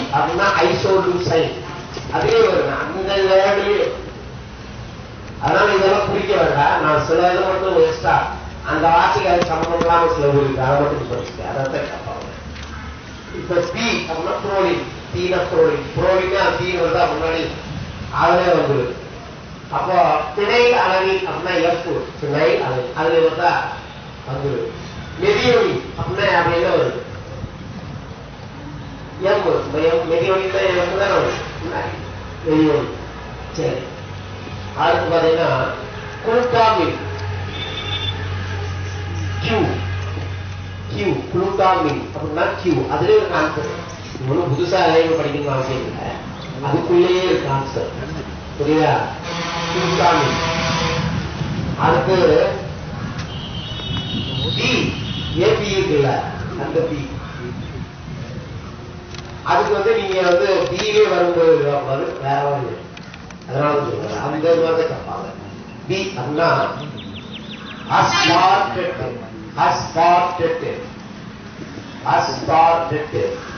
அப்படின்னா ஐசோலூசைன் அதே வருங்க அந்த வேர்டுலயே அதனால இதெல்லாம் குறிக்க வேண்டாம் நான் சில இது மட்டும் எக்ஸ்ட்ரா அந்த வார்த்தைக்கு அது சம்பந்தம் இல்லாம சில இருக்கு அதை மட்டும் படிச்சுக்க அதை கேட்பாங்க இப்ப பி அப்படின்னா புரோலின் தீன புரோலின் புரோலினா தீ வருதா முன்னாடி அதுல வந்துருது அப்போ திணை அளவி அப்படின்னா எஃப் திணை அளவி அதுல வந்தா வந்துருது மெதியொலி அப்படின்னா அப்படி என்ன வருது எம் மெதியொலி தான் எம் தானே வருது முன்னாடி மெதியொலி சரி அடுத்து பாத்தீங்கன்னா குளுட்டாமின் கியூ கியூ குளுட்டாமின் அப்படின்னா கியூ அதுல ஒரு கான்செப்ட் ஒன்றும் புதுசா எதையும் படிக்கணும்னு அவசியம் இல்லை அதுக்குள்ளேயே ஒரு கான்செப்ட் புரியுதா குளுட்டாமின் அடுத்து பி ஏபி இருக்குல்ல அந்த பி அதுக்கு வந்து நீங்க வந்து பியிலே வரும்போது வரக்கூடாது வேற வந்து அதனால சொல்றேன் அந்த மாதிரி தான் கேட்பாங்க பி அப்படின்னா அஸ்பார்டெட் அஸ்பார்டெட் அஸ்பார்டெட்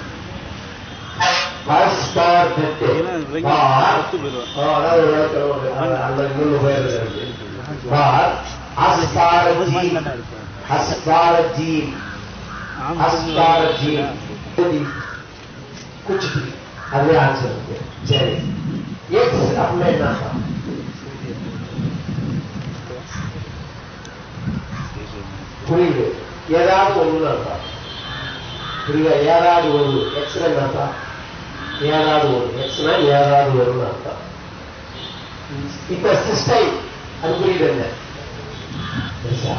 அஸ்பார்டெட் அதாவது அந்த மூணு பேர் இருக்கு பார் அஸ்பாரஜி அஸ்பாரஜி அஸ்பாரஜி कुछ भी அதுவே ஆன்சர் இருக்கு சரி எக்ஸ் அப்படின்னா என்ன அர்த்தம்? புரியுது ஏதாவது ஒண்ணு அர்த்தம் புரியுதா ஏதாவது ஒண்ணு எக்ஸ்ல என்ன அர்த்தம் ஏதாவது ஒண்ணு எக்ஸ்னா ஏதாவது ஒண்ணு அர்த்தம் இப்ப சிஸ்டைம் அது புரியுது என்ன பெருசா?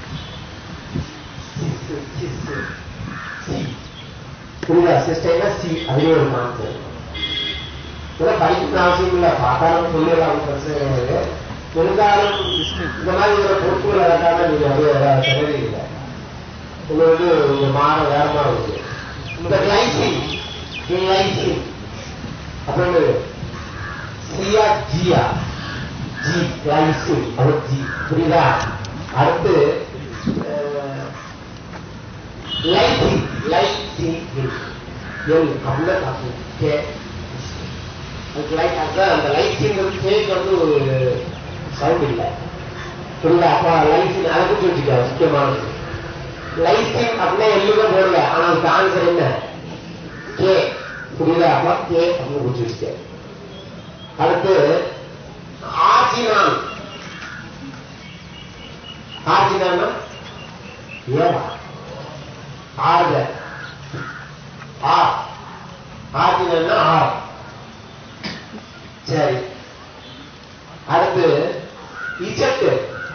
Cys, cys, C. புரியுதா சிஸ்டைம்னா சி அதுவே ஒரு கான்செப்ட் இதெல்லாம் படிக்கணும்னு அவசியம் இல்லை பார்த்தாலும் சொல்லிடலாம் பிரச்சனை கிடையாது இருந்தாலும் இந்த மாதிரி ஒரு பொறுப்புகள் இறக்காம நீங்க வந்து தகுதி இல்லை உங்களுக்கு உங்க மாற வேறமா இருக்கு இந்த கிளைசின் கிளைசின் அப்புறம் சியா ஜியா ஜி கிளைசின் அது ஜி புரியுதா அடுத்து லைசின் லைசின் எல் அப்படின்னா தப்பு கே அதுக்கு லைட் அதான் அந்த லைட்ஸுங்கிறது கேக் வந்து ஒரு சவுண்ட் இல்லை புரியுதா அப்போ லைட்ஸின் அதை பற்றி வச்சுக்க முக்கியமானது லைட்ஸின் அப்படின்னா எல்லுமே போடல ஆனா அதுக்கு ஆன்சர் என்ன கே புரியுதா அப்போ கே அப்படின்னு பிடிச்சி வச்சுக்க அடுத்து ஆர்ஜினான் ஆர்ஜினான்னா ஏவா ஆர்க ஆர் ஆர்ஜினான்னா ஆர் சரி அடுத்து இஜெட்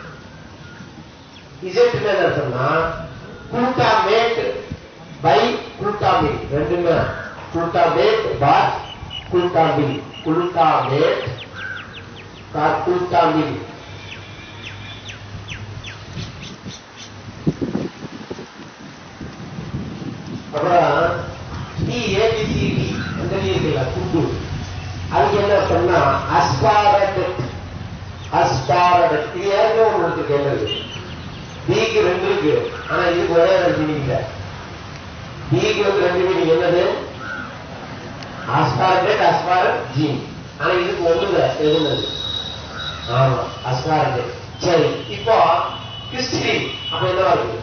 இஜெட் என்ன அர்த்தம்னா குளுட்டாமேட் பை குளுட்டாமின் ரெண்டுமே குளுட்டாமேட் பார் குளுட்டாமின் குளுட்டாமேட் பார் குளுட்டாமின் அப்புறம் டி ஏபிசிடி அந்த இருக்குல்ல குண்டு அதுக்கு என்ன சொன்னா அஸ்பாரட் அஸ்பாரட் இது ஏற்கனவே உங்களுக்கு கேட்டது பிக்கு ரெண்டு இருக்கு ஆனா இதுக்கு ஒரே ரெண்டு மீனிங் இல்ல பிக்கு வந்து ரெண்டு மீனிங் என்னது அஸ்பாரட் அஸ்பாரட் ஜீன் ஆனா இதுக்கு ஒண்ணுங்க எதுனது ஆமா அஸ்பாரட் சரி இப்போ ஹிஸ்டரி அப்ப என்ன இருக்கு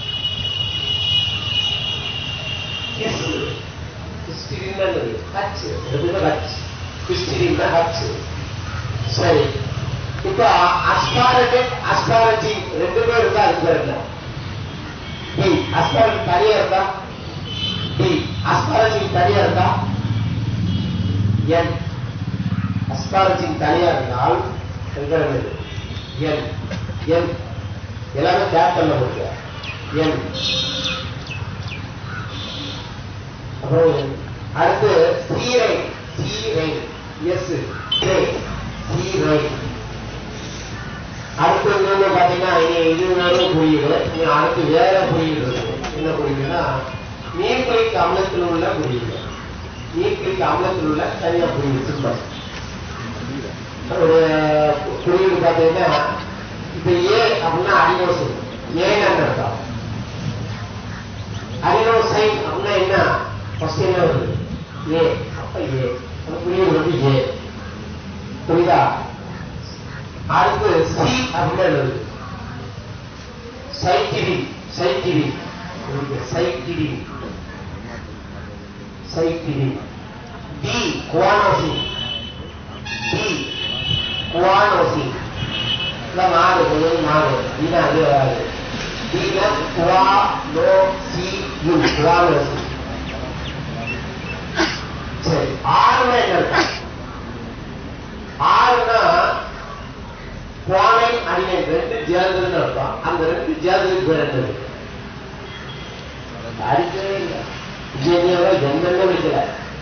ஹிஸ்டரின்னா ஹச் ரெண்டுமே ஹச் ஹிஸ்டரின்னா ஹச் சரி இப்போ அஸ்பாரகட் அஸ்பாரஜி ரெண்டுமே இருந்தா அது பேர் என்ன பி அஸ்பாரஜி தனியா இருந்தா பி அஸ்பாரஜி தனியா இருந்தா என் அஸ்பாரஜி தனியா இருந்தால் இருக்கிறது என் என் எல்லாமே கேப்டன்ல போட்டு என் அப்புறம் அடுத்து சீரை சீரை எஸ் சீரை சீரை அடுத்து இன்னொன்று பார்த்தீங்கன்னா இனி இது வேணும் குறியீடு இனி அடுத்து வேற குறியீடு இருக்கு என்ன குறியீடுனா நீர்க்குளிக்கு அமிலத்தில் உள்ள குறியீடு நீர்க்குளிக்கு அமிலத்தில் உள்ள தனியா குறியீடு சிம்பல் ஒரு குறியீடு பார்த்தீங்கன்னா இப்ப ஏ அப்படின்னா அடினோசின் ஏன்னு அர்த்தம் அடினோசைன் அப்படின்னா என்ன ஃபர்ஸ்ட் என்ன வருது ஏ அப்ப ஏ அப்ப புரியுது வந்து ஏ புரியுதா அடுத்து சி அப்படின்னு சைக்கிரி சைக்கிரி சைக்கிரி சைக்கிரி டி குவானோசி டி குவானோசி இல்லை மாறு கொஞ்சம் மாறு இது அது வராது டில குவா நோ சி யு குவானோசி சரி ஆறுனா என்ன இருக்கு ஆறுனா குவானை அடினை ரெண்டு சேர்ந்ததுன்னு அர்த்தம் அந்த ரெண்டு சேர்ந்ததுக்கு பேர் என்னது அடிக்கவே இல்லை இன்ஜினியரோ என்னென்ன விളിக்கல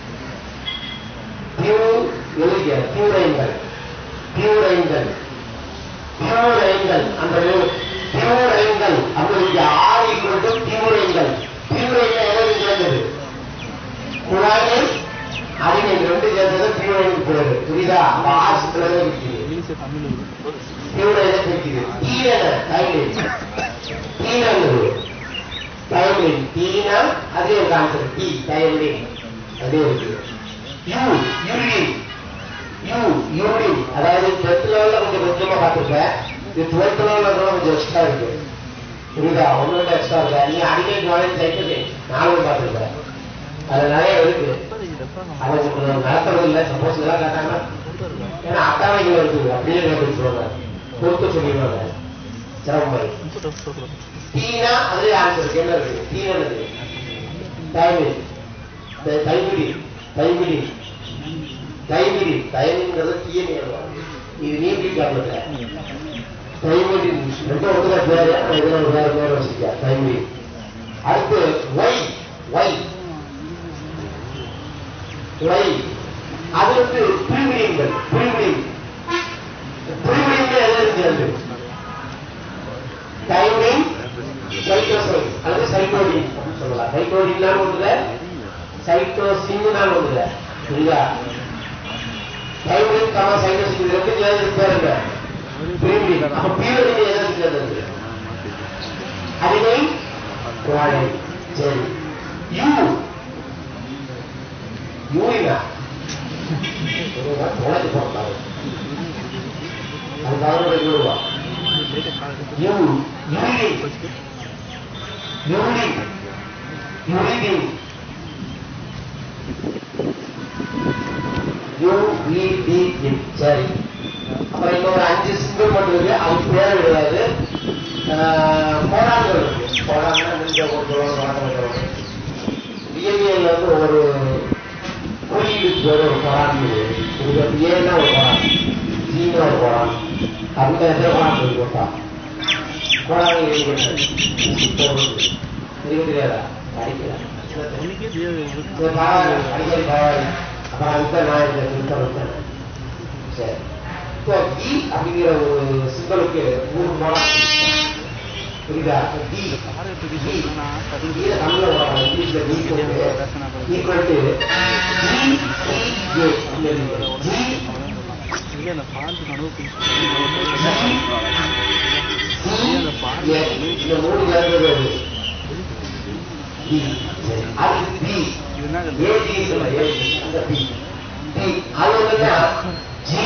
பியூர் எழுதிய பியூரைன்கள் பியூரைன்கள் பியூரைன்கள் அந்த பியூரைன்கள் அப்படி ஆறு ஈக்குவல் டு பியூரைன்கள் பியூரைன்கள் எதாவது சேர்ந்தது குழாயை அடினை ரெண்டு சேர்ந்தது பியூரைன் பேரு புரியுதா அப்ப ஆசிரியர் இருக்குது இங்கிலீஷ் தமிழ் பியூரைனை குறிக்குது தீரன தைலின் தீனங்கிறது தைலின் தீனா அதே ஒரு கான்செப்ட் டி தைலின் அதே இருக்கு யூ யூரின் யூ யூரின் அதாவது டென்த் லெவல்ல கொஞ்சம் கொஞ்சமா பார்த்துருப்பேன் இது டுவெல்த் லெவல்ல கொஞ்சம் எக்ஸ்ட்ரா இருக்கு புரியுதா ஒன்னு எக்ஸ்ட்ரா இருக்கு நீ அடிக்கடி நாலேஜ் சைக்கிள் நானும் பார்த்துருப்பேன் அது நிறைய இருக்கு அதை உங்களுக்கு நடத்துறது இல்லை சப்போஸ் இதெல்லாம் கேட்டாங்கன்னா ஏன்னா அட்டாவைகள் இருக்குது அப்படியே கேட்டு சொல்லுவாங்க பொறுத்து சொல்லிடுவாங்க சிரமமாய் டீனா அதுல ஆன்சர் இருக்கு என்ன இருக்கு டீனா இருக்கு டைமிங் தைமிடி தைமிடி தைமிடி தைமிங்கிறது டீனே இது நீட்டி காரணத்துல தைமிடி ரொம்ப ஒருத்தர பேரு ஆனா இதுல ஒரு வேற பேர் வச்சிருக்கா தைமிடி அடுத்து ஒய் ஒய் ஒய் அது வந்து பிரிவினைகள் பிரிவினை பிரிவினைகள் எது இருக்கிறது டைமிங் சைட்டோசைன் அல்லது சைட்டோடின் அப்படின்னு சொல்லலாம் சைட்டோடின் ஒன்றுல சைட்டோசின் ஒன்றுல புரியுதா டைமிங் கமா சைட்டோசின் ரெண்டு சேர்ந்து பேருங்க பிரிவினை அப்ப பிரிவினை எது சேர்ந்தது அடிமை குவாடை சரி யூ யூரினா உழைச்சு போட்டாரு அது தவறு ரூபா யூ யூரின் யூரின் யூரின் யூஇடிஇன் சரி அப்புறம் இன்னொரு அஞ்சு சிம்பிள் மட்டும் இருக்கு அவங்க பேர் கிடையாது போராட்டம் இருக்கு போராட்டம் முடிஞ்ச ஒரு வழக்கம் டிஎன்ஏல வந்து ஒரு குறியீடுக்கு பேர் ஒரு போராட்டம் இருக்கு ஏன்னா ஒரு போராட்டம் ஜீனா ஒரு போராட்டம் அந்த எத்தனை போராட்டம் இருக்கு போட்டா போராட்டம் இருக்கு தெரியாதா படிக்கல சரி, பரவாயில்ல அடிக்கடி பரவாயில்ல அப்புறம் அந்த நான் இந்த திருத்தம் வச்சேன் சரி இப்போ டி அப்படிங்கிற ஒரு சிம்பலுக்கு மூணு போராட்டம் புரியுதா டி டி இங்கே தமிழ்ல வரும் இங்கிலீஷ்ல டி போட்டு equal to G T A G இந்த மூணு சேர்ந்தது அது டி அது பி ஏடி சொல்ல ஏடி அந்த பி டி அது வந்து ஜி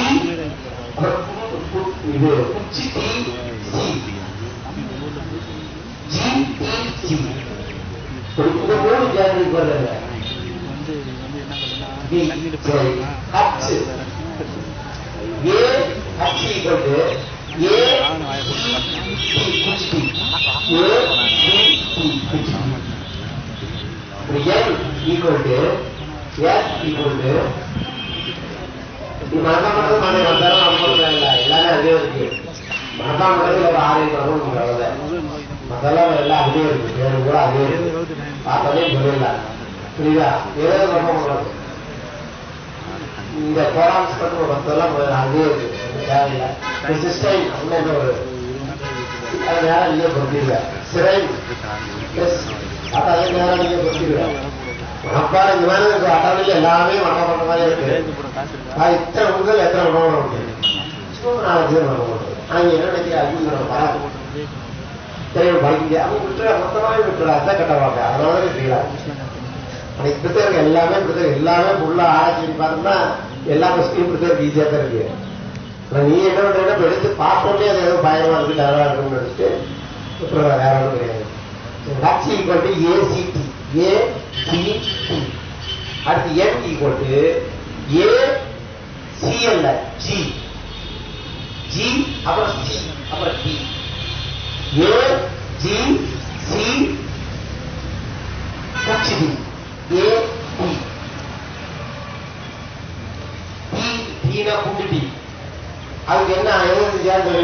இது குச்சி T C G T C இந்த மூணு சேர்ந்தது போடுறாங்க டி சரி H A H equal to A T குச்சி டி ஏ டி டி குச்சி T n equal to s equal to இது மனதான் மட்டும் மன வந்தாலும் ஐம்பது இல்லை எல்லாமே அதே இருக்கு மனதான் மட்டும் ஒரு ஆறு வரும் அவ்வளோதான் மத்தெல்லாம் எல்லாம் அதே இருக்கு பேரு கூட அதே இருக்கு பார்த்தாலே சொல்லிடலாம் புரியுதா ஏதோ ரொம்ப உங்களுக்கு இந்த கோராம்ஸ் மட்டும் மத்தெல்லாம் அதே இருக்கு தேவையில்லை சிஸ்டைன் அப்படின்னு ஒரு அது நேரம் நீங்க பொறுத்தீங்க சிறை எஸ் அது அதே நேரம் நீங்க பொறுத்தீங்க அப்பா இந்த மாதிரி இருக்கு அட்டாவில் எல்லாமே மனம் பண்ண மாதிரி இருக்கு நான் இத்தனை உங்கள் எத்தனை உணவு உண்டு நான் ஜீரணம் பண்ண மாட்டேன் ஆனால் என்ன நினைக்கிற ஐயோ நம்ம பராக்கு தெரியும் படிக்க அவங்க விட்டுற மொத்தமாகவே விட்டுற அதான் கட்ட வாங்க அதனால தான் செய்யலாம் அன்னைக்கு பிரித்தருக்கு எல்லாமே பிரித்தர் எல்லாமே ஃபுல்லா ஆராய்ச்சி பண்ணி பார்த்தோம்னா எல்லா கொஸ்டினும் பிரித்தருக்கு ஈஸியா தான் இருக்கு ஆனா நீ என்ன பண்றீங்கன்னா இப்ப எடுத்து பார்த்தோன்னே அது ஏதோ பயமா இருக்கு டரா இருக்குன்னு நினைச்சிட்டு அப்புறம் வேற ஒன்றும் கிடையாது H equal to ACD ACD அடுத்து என் ஈக்குவல் டு ஏ சிஎல்ல ஜி ஜி அப்புறம் சி அப்புறம் T A G C HT A T T டீனா புண்டு டி அதுக்கு என்ன எவ்வளவு சேர்ந்தது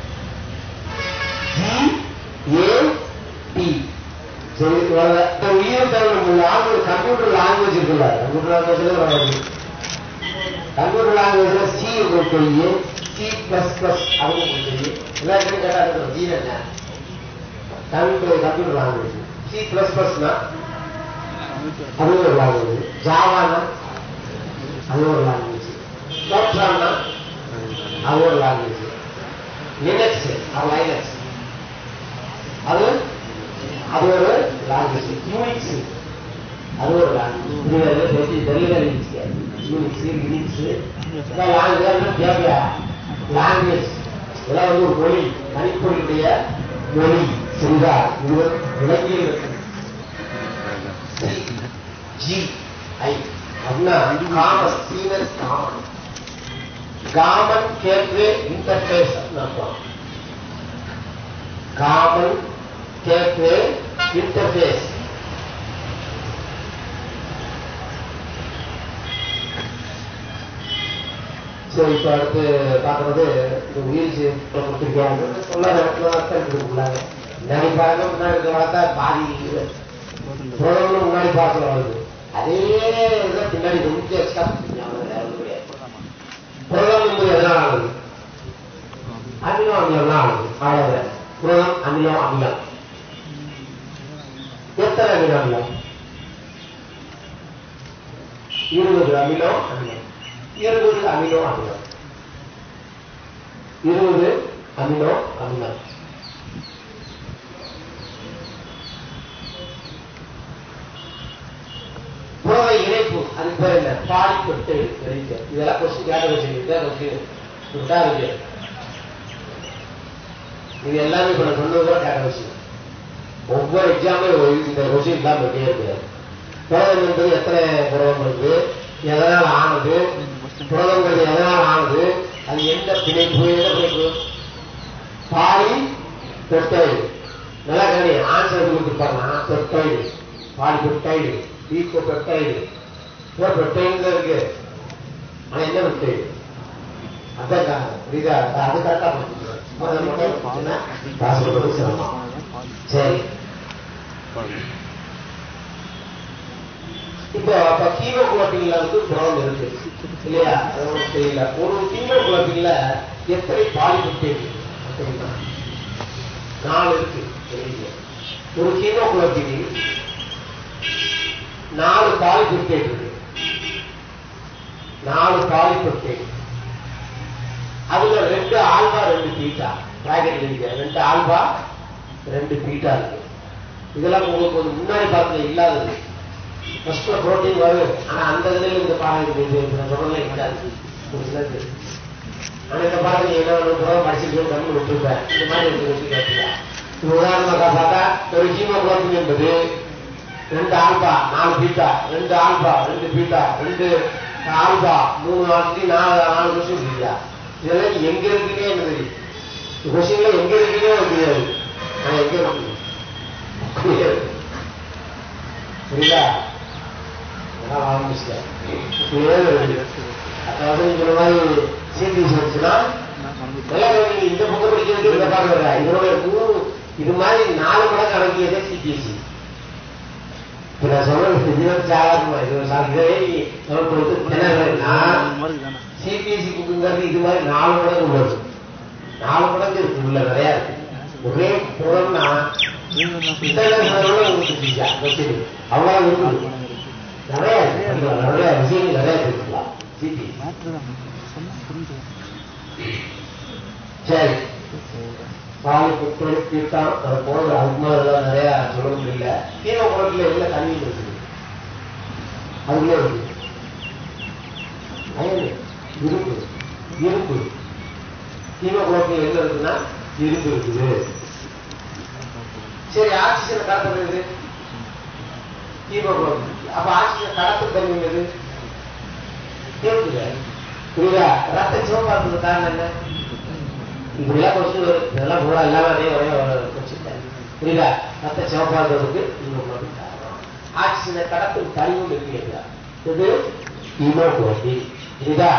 ஜி ஏ டி சரி இவ்வளவு இந்த உயிர் தமிழ் லாங்குவேஜ் கம்ப்யூட்டர் லாங்குவேஜ் இருக்குல்ல கம்ப்யூட்டர் லாங்குவேஜ்ல கம்ப்யூட்டர் லாங்குவேஜ்ல சி உங்களுக்கு தெரியும் சி பிளஸ் பிளஸ் அதுவும் உங்களுக்கு தெரியும் எல்லாருக்கும் கேட்டா இருக்கும் ஜி என்ன computer computer language C plus பிளஸ்னா அது ஒரு லாங்குவேஜ் ஜாவானா அது ஒரு லாங்குவேஜ் சோப்ரானா அது ஒரு லாங்குவேஜ் லினக்ஸ் அது லைனக்ஸ் அது அது ஒரு லாங்குவேஜ் யூனிக்ஸ் அது ஒரு language delivery Unix Unix language தேவையா லாங்குவேஜ் இதெல்லாம் வந்து ஒரு மொழி தனிப்பொருளுடைய மொழி சரிதா இது விளங்கியில் இருக்கு ஜி ஐ அப்படின்னா காமன் சீனர் காமன் காமன் கேட்வே இன்டர்ஃபேஸ் அர்த்தம் காமன் கேட்வே இன்டர்ஃபேஸ் ஸோ இப்போ அடுத்து பார்க்கறது இந்த உயிர் கொடுத்துருக்காங்க சொல்லாத இடத்துல தான் இருக்குள்ளாங்க முன்னாடி பாருங்க முன்னாடி இருக்க பார்த்தா பாதி புறம்னு முன்னாடி பார்த்து வருது அதே இதை பின்னாடி கொஞ்சம் எக்ஸ்ட்ரா புரதம் என்பது எதனால் ஆனது அமினோ அமிலம் தான் ஆனது அவ்வளவு புரதம் அமினோ அமிலம் எத்தனை அமினோ அமிலம் இருபது அமினோ அமிலம் இருபது அமினோ அமிலம் இருபது அமினோ அமிலம் புரத இணைப்பு அது பேர் என்ன பாலிப்பட்டு தெரிவிக்க இதெல்லாம் கொஸ்டின் கேட்ட வச்சுக்கிட்டு விட்டா இருக்கு இது எல்லாமே இப்ப நான் சொன்னது கூட கேட்ட வச்சு ஒவ்வொரு எக்ஸாமே இந்த கொஸ்டின் இல்லாம இருக்கே இருக்காது புரதம் என்பது எத்தனை புரதம் இருக்கு எதனால் ஆனது புரதங்கள் எதனால் ஆனது அது எந்த பிணைப்பு எந்த பிணைப்பு பாலி பெப்டைடு நல்லா கவனி ஆன்சர் கொடுத்துருப்பாங்க பெப்டைடு பாலி பெப்டைடு ஈகோ பெப்டைடு பெப்டைடு இருக்கு ஆனா என்ன பெப்டைடு அதான் புரியுதா அது கரெக்டா காசு கொடுத்து சிரமம் சரி இப்போ அப்ப ஹீமோகுளோபின்ல வந்து புறம் இருக்கு இல்லையா அது உங்களுக்கு தெரியல ஒரு ஹீமோகுளோபின்ல எத்தனை பாலிபெப்டைட் தெரியுமா நாலு இருக்கு தெரியல ஒரு ஹீமோகுளோபின் நாலு பாலிபெப்டைட் இருக்கு நாலு பாலிபெப்டைட் அதுல ரெண்டு ஆல்பா ரெண்டு பீட்டா பிராக்கெட் இருக்கு ரெண்டு ஆல்பா ரெண்டு பீட்டா இருக்கு இதெல்லாம் உங்களுக்கு ஒரு முன்னாடி பார்த்தது இல்லாதது ஃபர்ஸ்ட் புரோட்டீன் வரும் ஆனா அந்த இதுல இந்த பாடம் இருக்கு நான் சொல்றதுல இருக்காது ஒரு சிலருக்கு ஆனா இந்த பாடம் நீ என்ன கூட படிச்சுட்டு கம்மி விட்டுருப்பேன் இந்த மாதிரி இருக்கு வச்சு கேட்டுக்கலாம் இப்போ உதாரணமாக பார்த்தா ஒரு ஹீமோகுளோபின் என்பது ரெண்டு ஆல்பா நாலு பீட்டா ரெண்டு ஆல்பா ரெண்டு பீட்டா ரெண்டு ஆல்பா மூணு நாளைக்கு நாலு நாலு கொஸ்டின் இல்லையா இதெல்லாம் எங்க இருக்குன்னே எனக்கு தெரியும் கொஸ்டின்ல எங்க இருக்குன்னே எனக்கு தெரியாது நான் எங்க இருக்கு தெரியாது. புரியுதா நான் ஆரம்பிச்சிட்டேன் அதாவது இந்த மாதிரி சீரியஸ் வந்துச்சுன்னா நல்லா கவனிங்க, இந்த புக்கு படிக்கிறதுக்கு இந்த பாடம் வர இதோட மூணு இது மாதிரி நாலு மடங்கு அடங்கியதே சிபிஎஸ்சி இப்ப நான் சொல்றது இது வந்து சாதாரணமா இது ஒரு சா- இதே நீ நமக்கு வந்து என்னன்னா சிபிஎஸ்சி புக்குங்கிறது இது மாதிரி நாலு மடங்கு உள்ளது நாலு மடங்கு இருக்கு உள்ள நிறைய இருக்கு ஒரே புறம்னா அவ்வளவு இருக்குது நிறைய இருக்கு அதுல நிறைய விஷயங்கள் நிறைய இருக்கலாம் சிபி சரி பாலி புத்தொழி தீர்த்தம் அது போல அதுக்கு மேல நிறைய சொல்ல முடியல கீழே குளத்துல எல்லாம் தண்ணி இருக்குது அதுக்குள்ளே இருக்கு அயனு இரும்பு இரும்பு ஹீமோகுளோபின் எங்க இருக்குன்னா இரும்பு இருக்குது சரி ஆக்சிஜன் கடத்துறது ஹீமோகுளோபின் அப்ப ஆக்சிஜன் கடத்தும் தன்மை எது இருக்குங்க புரியுதா ரத்த சிவப்பாக்குறது காரணம் என்ன இப்படிலாம் கொஸ்டின் வரும் இதெல்லாம் கூட எல்லாமே அதே ஒரே கொஸ்டின் புரியுதா ரத்த சிவப்பாக்குறதுக்கு ஹீமோகுளோபின் காரணம் ஆக்சிஜனை கடத்தும் தனிவும் இருக்கு இல்லையா இது ஹீமோகுளோபின் புரியுதா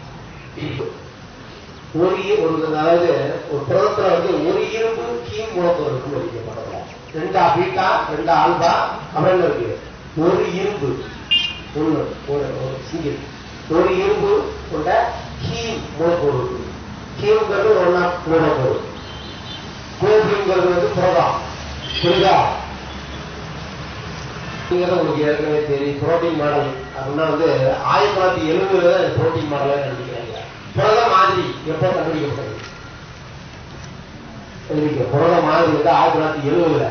ஒரு இ- ஒரு அதாவது ஒரு புரதத்துல வந்து ஒரு இரும்பு கீம் மூலப்பொருள் இருக்குன்னு வைக்க பக்கத்துல ரெண்டா பீட்டா ரெண்டா ஆல்பா அப்புறம் என்ன இருக்கு ஒரு இரும்பு ஒண்ணு ஒரு ஒரு சிங்கிள் ஒரு இரும்பு கொண்ட கீம் மூலப்பொருள் இருக்கு கீம்ங்கிறது ஒன்னா மூலப்பொருள் கோபிங்கிறது வந்து புரதம் புரியுதா அப்படிங்கிறது உங்களுக்கு ஏற்கனவே தெரியும் புரோட்டீன் மாடல் அப்படின்னா வந்து ஆயிரத்தி தொள்ளாயிரத்தி எழுபதுல தான் புரோட்டீன் மாடலை கண்டுபிடிக்கிறாங்க புரத மாதிரி எப்போ கண்டுபிடிக்கப்பட்டது எழுதிக்க புரத மாதிரி வந்து ஆயிரத்தி தொள்ளாயிரத்தி எழுபதுல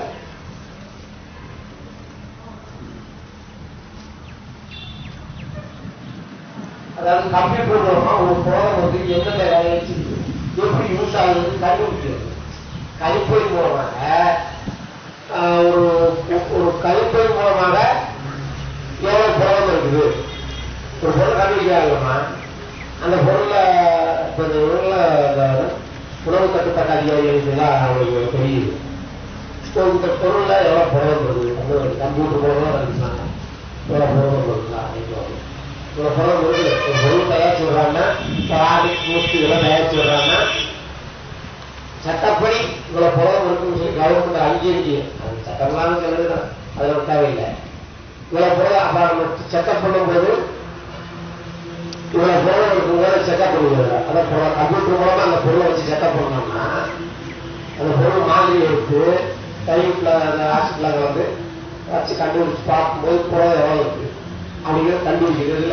அதாவது கம்ப்யூட்டர் மூலமா ஒரு புரதம் வந்து எந்தெந்த வேலையை வச்சிருக்கு எப்படி யூஸ் ஆகுது கண்டுபிடிக்கிறது கணிப்பொறி மூலமாக ஆஹ், ஒரு ஒரு கணிப்பொறி மூலமாக எவ்வளவு புரதம் இருக்குது ஒரு பொருள் கண்டுபிடிக்கிறாங்கம்மா அந்த பொருளை இப்போ இந்த உள்ள இந்த உணவு கட்டுப்பாட்டு அதிகாரிகளுக்குலாம் அவங்களுக்கு தெரியுது இப்போ இந்த பொருள்ல எவ்வளவு புரதம் இருக்குது அந்த கம்ப்யூட்டர் மூலமா கண்டுபிடிச்சாங்க எவ்வளவு புரதம் இருக்குதா அப்படின்னு இவ்வளவு புரதம் இருக்குது ஒரு பொருள் தயாரிச்சு விடுறாங்கன்னா ப்ராடக்ட் பூஸ்ட் இதெல்லாம் தயாரிச்சு விடுறாங்கன்னா சட்டப்படி இவ்வளவு புரதம் இருக்குன்னு சொல்லி கவர்மெண்ட் அங்கீகரிக்கு அது சட்டம்லாம் சொல்லுது அது ஒரு தேவையில்லை இவ்வளவு புரதம் அப்ப நம்ம செக்கப் பண்ணும்போது இவ்வளவு பொருளை இருக்கும்போது செக்அப் பண்ணுவது அதான் பொருள் கம்ப்யூட்டர் மூலமா அந்த பொருளை வச்சு செக்அப் பண்ணோம்னா அந்த பொருள் மாதிரி எடுத்து டைப்ல அந்த ஹாஸ்பிட்டல வந்து வச்சு கண்டுபிடிச்சு பார்க்கும்போது புறம் எவ்வளவு இருக்கு அப்படிங்கிறத கண்டுபிடிக்கிறதுல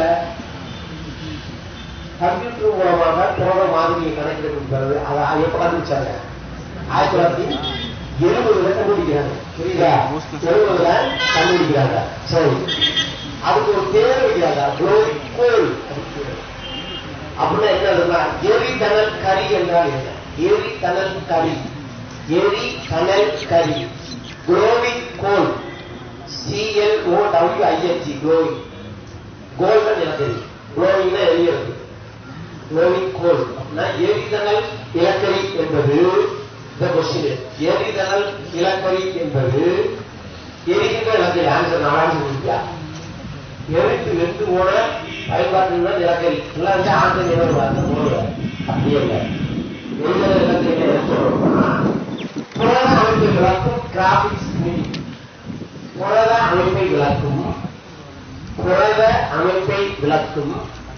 கம்ப்யூட்டர் மூலமாக புறத மாதிரியை கணக்கெடுக்கிறது அதை எப்ப கண்டுபிடிச்சாங்க ஆயிரத்தி தொள்ளாயிரத்தி எழுபதுல கண்டுபிடிக்கிறாங்க புரியுதா எழுபதுல கண்டுபிடிக்கிறாங்க சரி அதுக்கு ஒரு பேர் வைக்கிறாங்க குளோரிகோல் அப்படின்னா என்ன அதுனா எரி தணல் கரி என்றால் என்ன எரி தணல் கரி எரி தணல் கரி glowing coal CL O W ING glowing gold எனக்கு தெரியும் குளோவிங்னா எரியறது குளோவிங் கோல் அப்படின்னா எரிதனல் இலக்கரி என்பது இந்த கொஸ்டின் எரிதனல் இலக்கரி என்பது எரிகின்ற இலக்கரி ஆன்சர் நான் ஆன்சர் கொடுத்தியா எரித்து வெந்து போன பயன்பாட்டில் தான் இலக்கரி எல்லாம் வந்து ஆன்சர் நினைவு அந்த மூணு அப்படியே இல்லை எரிதனல் இலக்கரி என்ன சொல்றோம்னா புரத அமைப்பை விளக்கும் கிராபிக்ஸ் புரத அமைப்பை விளக்கும் புரத அமைப்பை விளக்கும்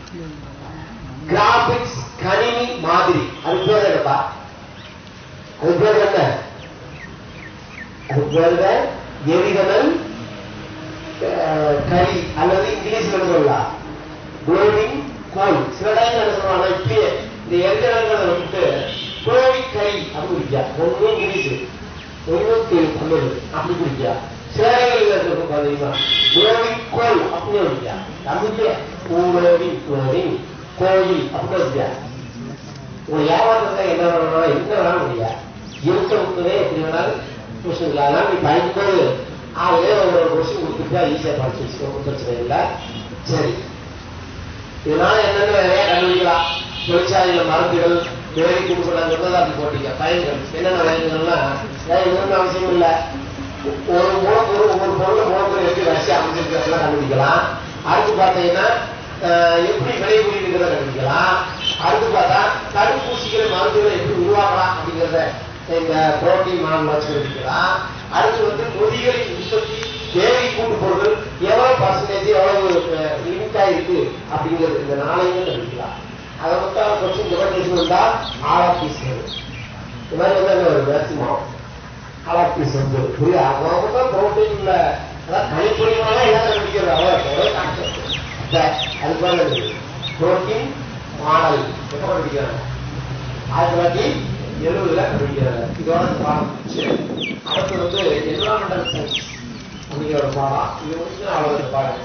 கிராபிக்ஸ் கணினி மாதிரி அது பேர் என்னப்பா அது பேர் என்ன அது பேர் தான் எரிதனல் அஹ், கரி அல்லது இங்கிலீஷ்ல சொல்லலாம் குளோவிங் கோல் சில டைம் என்ன சொல்லுவாங்க இப்பயே இந்த எரிதனல்களை வந்துட்டு குளோவிங் கரி அப்படி குடிக்கா ஒன்னும் இங்கிலீஷ் ஒன்னும் தமிழ் அப்படி குடிக்கா சில இடங்களில் இருக்கும் பாத்தீங்கன்னா குளோவிங் கோல் அப்படின்னு குடிக்கா தமிழ்ல குளோவிங் குளோவிங் கோயில் அப்படின்னு வச்சுக்கா உங்களை ஏமாத்துறத என்ன வேணாலும் என்ன வேணாலும் முடியா இருக்க விட்டுவே எப்படி வேணாலும் கொஸ்டின் அதனால நீ படிக்கும்போது ஆகவே ஒரு கொஸ்டின் கொடுத்துட்டா ஈஸியா படிச்சு வச்சுக்கோ ஒண்ணும் பிரச்சனை இல்லை சரி இதனால என்னென்ன நிறைய கண்டுபிடிக்கலாம் தொழிற்சாலையில மருந்துகள் வேலை கொடுக்கலாங்கிறத அப்படி போட்டீங்க பயன்கள் என்னென்ன பயன்கள்னா ஏன் இதுன்னு அவசியம் இல்லை ஒரு மூலப்பொருள் ஒவ்வொரு பொருள் மூலப்பொருள் எப்படி வரிசை அமைஞ்சிருக்கிறதெல்லாம் கண்டுபிடிக்கலாம் அடுத்து பார்த்தீங்கன்னா அஹ், எப்படி விளைபுரியுங்கிறத கண்டுபிடிக்கலாம் அடுத்து பார்த்தா தடுப்பூசிகளை மருந்துகளை எப்படி உருவாக்கலாம் அப்படிங்கிறத இந்த புரோட்டீன் மாடல் வச்சு கண்டுபிடிக்கலாம் அடுத்து வந்து நொதிகளின் உற்பத்தி தேவை கூட்டு பொருட்கள் எவ்வளவு பர்சன்டேஜ் எவ்வளவு லிமிட்டா இருக்கு அப்படிங்கிறது இந்த நாளையும் கண்டுபிடிக்கலாம் அதை மட்டும் கொஸ்டின் டிபர்டேஷன் வந்தா ஆழ் பீஸ் இந்த மாதிரி வந்து என்ன வருது மேக்சிமம் ஆழ் பீஸ் வந்து புரியுது அவங்க தான் புரோட்டீன் இல்ல அதான் கணிப்பொழிவாக எல்லாம் கண்டுபிடிக்கிறது அவ்வளோ கான்செப்ட் அது போல புரோட்டீன் மாடல் எப்ப கண்டுபிடிக்கிறாங்க ஆயிரத்தி தொள்ளாயிரத்தி எழுபதுல கண்டுபிடிக்கிறாங்க இதோட இந்த பாடம் முடிச்சு அடுத்து வந்து என்விரான்மெண்டல் சயின்ஸ் அப்படிங்கிற ஒரு பாடம் இது வந்து அவ்வளவு பாடம்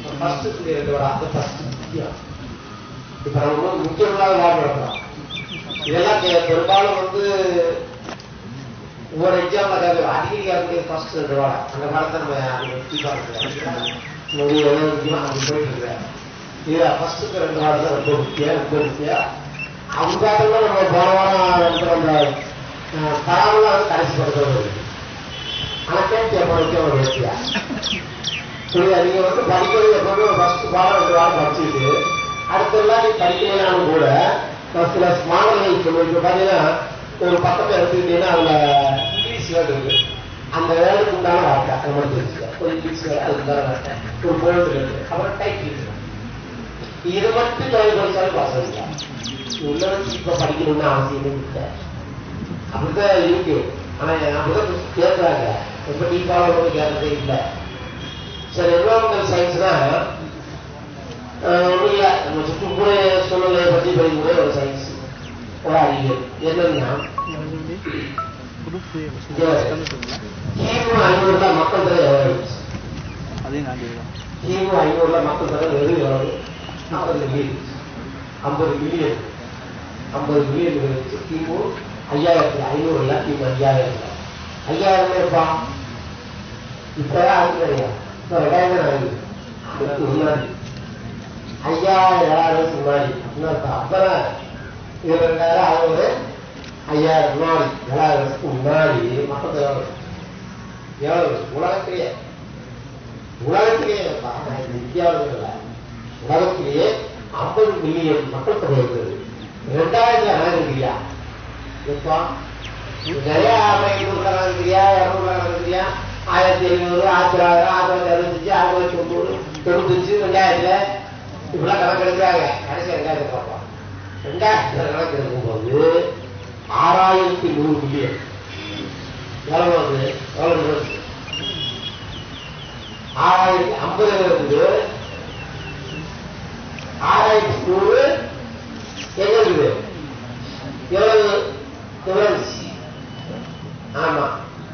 ஃபர்ஸ்ட் சொல்லி ரெண்டு வாரம் அந்த ஃபர்ஸ்ட் முக்கியம் இப்ப நம்ம வந்து முக்கியம் இல்லாத வாரம் நடத்துறோம் இதெல்லாம் கே- பெரும்பாலும் வந்து ஒவ்வொரு எக்ஸாம்ல கேட்க அடிக்கடி கேட்கக்கூடிய ஃபர்ஸ்ட் ரெண்டு வாரம் அந்த வாரத்தை நம்ம அங்க கீப்பா இருக்கிறோம் எவ்வளவு முக்கியம் அங்க போயிட்டு இருக்கிறேன் இதுல ஃபர்ஸ்ட்டுக்கு ரெண்டு வாரம் தான் ரொம்ப முக்கியம் ரொம்ப முக்கியம் அவங்க பார்த்தோம்னா நம்ம போன வாரம் வந்து அந்த தரவுலாம் வந்து கடைசி படுத்துறது இருக்கு ஆனா கேட்டு எப்போ ஒரு வெற்றியா புரியுதா நீங்க வந்து படிக்கிறது எப்பவுமே ஃபர்ஸ்ட் பாடம் ரெண்டு வாரம் படிச்சுட்டு அடுத்தெல்லாம் நீ படிக்கலைனாலும் கூட நான் சில மாணவர்கள் சொல்லுவேன் இப்ப பாத்தீங்கன்னா ஒரு பக்கத்தை எடுத்துக்கிட்டீங்கன்னா அதுல இங்கிலீஷ் வேர்டு இருக்கு அந்த வேர்டுக்கு உண்டான வார்த்தை அது மட்டும் தெரிஞ்சுக்க ஒரு இங்கிலீஷ் வேர்டு அதுக்கு உண்டான வார்த்தை ஒரு வேர்டு இருக்கு அப்புறம் டைப் இருக்கு இது மட்டும் ஜாயின் படிச்சாலும் பாஸ் பண்ணிக்கலாம் உள்ள வச்சு இப்ப படிக்கணும்னு அவசியமே இல்லை அப்படிதான் இருக்கு ஆனா அப்படிதான் கேட்கறாங்க ரொம்ப டீப்பாக ஒன்றும் கேட்கறதே இல்லை சரி என்வரான்மெண்டல் சயின்ஸ்னா ஒன்றும் இல்லை நம்ம சுற்றுப்புற சூழ்நிலையை பற்றி படிக்கக்கூடிய ஒரு சயின்ஸ் ஒரு அறிவியல் என்னன்னா கிமு ஐநூறுல மக்கள் தொகை எவ்வளவு இருந்துச்சு? அதையும் நான் கேட்கலாம் கிமு ஐநூறுல மக்கள் தொகை வெறும் எவ்வளவு நாற்பது மில்லியன் ஐம்பது மில்லியன் ஐம்பது மில்லியன் இருந்துச்சு கிமு ஐயாயிரத்தி ஐநூறுல கிமு ஐயாயிரத்துல ஐயாயிரம் எப்பா இப்பதான் அது கிடையாது இப்ப ரெண்டாயிரம் ஆகுது அதுக்கு முன்னாடி ஐயாயிரம் ஏழாயிரம் முன்னாடி அப்படின்னு அர்த்தம். அப்பதான் இது ரெண்டாயிரம் அறுபது ஐயாயிரம் முன்னாடி ஏழாயிரம் வருஷத்துக்கு முன்னாடி மக்கள் தொகை எவ்வளவு? எவ்வளவு உலகத்திலேயே உலகத்திலேயே பா, இது இந்தியாவில் இல்லை உலகத்திலேயே ஐம்பது மில்லியன் மக்கள் தொகை இருந்தது ரெண்டாயிரத்துல கணக்குறியா எப்பா நிறைய ஐநூறு கணக்குறியா இருநூறு கணக்குறியா ஆயிரத்தி ஐநூறு ஆயிரத்தி தொள்ளாயிரம் ஆயிரத்தி தொள்ளாயிரத்தி அறுபத்தஞ்சு ஆயிரத்தி தொள்ளாயிரத்தி தொண்ணூறு தொண்ணூத்தஞ்சு ரெண்டாயிரத்துல இப்படிலாம் கணக்கு எடுக்கிறாங்க கடைசி ரெண்டாயிரத்தி பார்ப்போம் ரெண்டாயிரத்துல கணக்கு எடுக்கும்போது ஆறாயிரத்தி நூறு மில்லியன் எவ்வளவு வருது எவ்வளவு வருது ஆறாயிரத்தி ஐம்பது இருக்குது ஆறாயிரத்தி நூறு எங்க இருக்குது எவ்வளவு டிஃபரன்ஸ் ஆமா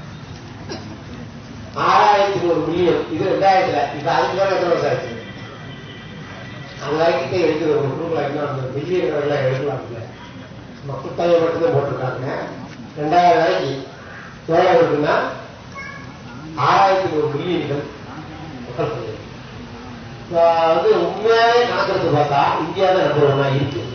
ஆறாயிரத்தி நூறு மில்லியன் இது ரெண்டாயிரத்துல இப்ப அதுக்கு மேல எத்தனை வருஷம் ஆச்சு அது வரைக்கும் எடுக்கிற ஒரு குரூப்ல இன்னும் மில்லியன் கணக்கில் எடுக்கலாம் இல்லை மக்கள் தொகை மட்டும்தான் போட்டிருக்காங்க ரெண்டாயிரம் வரைக்கும் எவ்வளவு இருக்குன்னா ஆறாயிரத்தி நூறு மில்லியன்கள் மக்கள் தொகை இப்ப வந்து உண்மையாவே கணக்கெடுத்து பார்த்தா இந்தியா தான் நம்பர் ஒன்னா இருக்கு